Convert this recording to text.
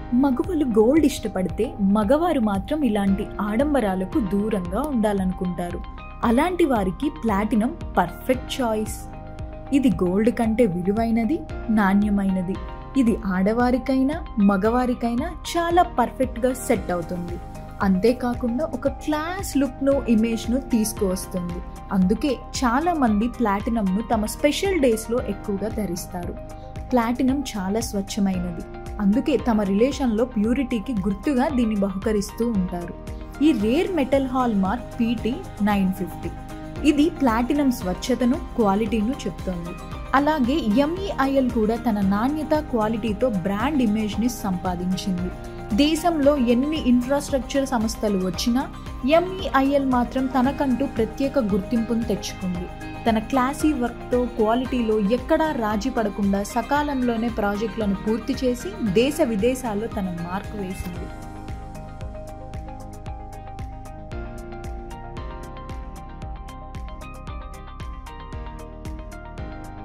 మగవాళ్ళు గోల్డ్ ఇష్టపడితే మగవారు మాత్రం ఇలాంటి ఆడంబరాలకు దూరంగా ఉండాలనుకుంటారు అలాంటి వారికి ప్లాటినం పర్ఫెక్ట్ చాయిస్ ఇది గోల్డ్ కంటే విలువైనది నాణ్యమైనది ఇది ఆడవారికైనా మగవారికైనా చాలా పర్ఫెక్ట్గా సెట్ అవుతుంది అంతేకాకుండా ఒక క్లాస్ లుక్ను ఇమేజ్ను తీసుకువస్తుంది అందుకే చాలామంది ప్లాటినంను తమ స్పెషల్ డేస్లో ఎక్కువగా ధరిస్తారు ప్లాటినం చాలా స్వచ్ఛమైనది అందుకే తమ రిలేషన్లో ప్యూరిటీకి గుర్తుగా దీన్ని బహుకరిస్తూ ఉంటారు ఈ rare metal hallmark PT nine fifty ఇది ప్లాటినం స్వచ్ఛతను క్వాలిటీను చెప్తోంది అలాగే ఎంఈఐఎల్ కూడా తన నాణ్యత క్వాలిటీతో బ్రాండ్ ఇమేజ్ని సంపాదించింది దేశంలో ఎన్ని ఇన్ఫ్రాస్ట్రక్చర్ సంస్థలు వచ్చినా ఎంఈఐఎల్ మాత్రం తనకంటూ ప్రత్యేక గుర్తింపును తెచ్చుకుంది తన క్లాసీ వర్క్తో క్వాలిటీలో ఎక్కడా రాజీ పడకుండా సకాలంలోనే ప్రాజెక్టులను పూర్తి చేసి దేశ విదేశాల్లో తన మార్కు వేసింది